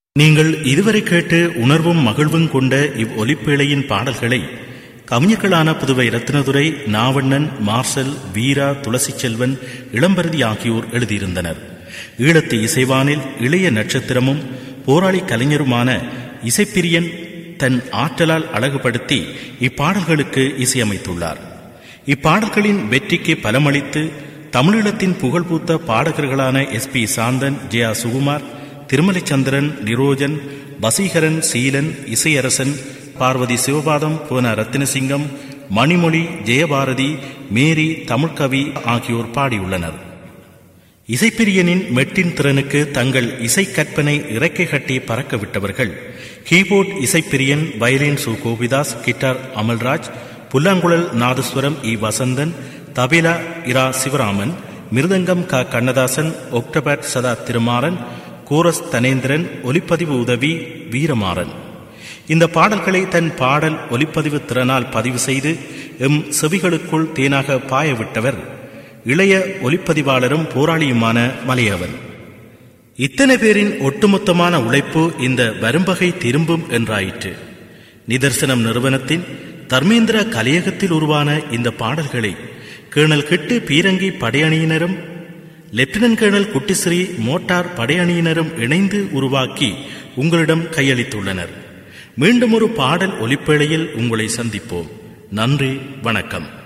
நீங்கள் இதுவரை கேட்டு உணர்வும் மகிழ்வும் கொண்ட இவ் ஒலிப்பேழையின் பாடல்களை கவிஞர்களான புதுவை ரத்னதுரை நாவண்ணன் மார்சல் வீரா துளசி செல்வன் இளம்பரதி ஆகியோர் எழுதியிருந்தனர் ஈழத்து இசைவானில் இளைய நட்சத்திரமும் போராளி கலைஞருமான இசைப்பிரியன் தன் ஆற்றலால் அழகுபடுத்தி இப்பாடல்களுக்கு இசையமைத்துள்ளார் இப்பாடல்களின் வெற்றிக்கு பலமளித்து தமிழீழத்தின் புகழ்பூத்த பாடகர்களான எஸ் பி சாந்தன் ஜெயா சுகுமார் திருமலைச்சந்திரன் நிரோஜன் வசீகரன் சீலன் இசையரசன் பார்வதி சிவபாதம் புவன ரத்தினசிங்கம் மணிமொழி ஜெயபாரதி மேரி தமிழ்கவி ஆகியோர் பாடியுள்ளனர் இசைப்பிரியனின் மெட்டின் திறனுக்கு தங்கள் இசை கற்பனை இறக்கை கட்டி பறக்க விட்டவர்கள் கீபோர்ட் இசைப்பிரியன் வயலின் சு கோபிதாஸ் கிட்டார் அமல்ராஜ் புல்லாங்குழல் நாதஸ்வரம் இ வசந்தன் தபிலா இரா சிவராமன் மிருதங்கம் க கண்ணதாசன் ஒக்டபர் சதா திருமாறன் கோரஸ் தனேந்திரன் ஒலிப்பதிவு உதவி வீரமாறன் இந்த பாடல்களை தன் பாடல் ஒலிப்பதிவு திறனால் பதிவு செய்து எம் செவிகளுக்குள் தேனாக பாயவிட்டவர் இளைய ஒலிப்பதிவாளரும் போராளியுமான மலையவன் இத்தனை பேரின் ஒட்டுமொத்தமான உழைப்பு இந்த வரும்பகை திரும்பும் என்றாயிற்று நிதர்சனம் நிறுவனத்தின் தர்மேந்திர கலையகத்தில் உருவான இந்த பாடல்களை கேர்னல் கிட்டு பீரங்கி படையணியினரும் லெப்டினன்ட் கேர்னல் குட்டிஸ்ரீ மோட்டார் படையணியினரும் இணைந்து உருவாக்கி உங்களிடம் கையளித்துள்ளனர் மீண்டும் ஒரு பாடல் ஒலிப்பேழையில் உங்களை சந்திப்போம் நன்றி வணக்கம்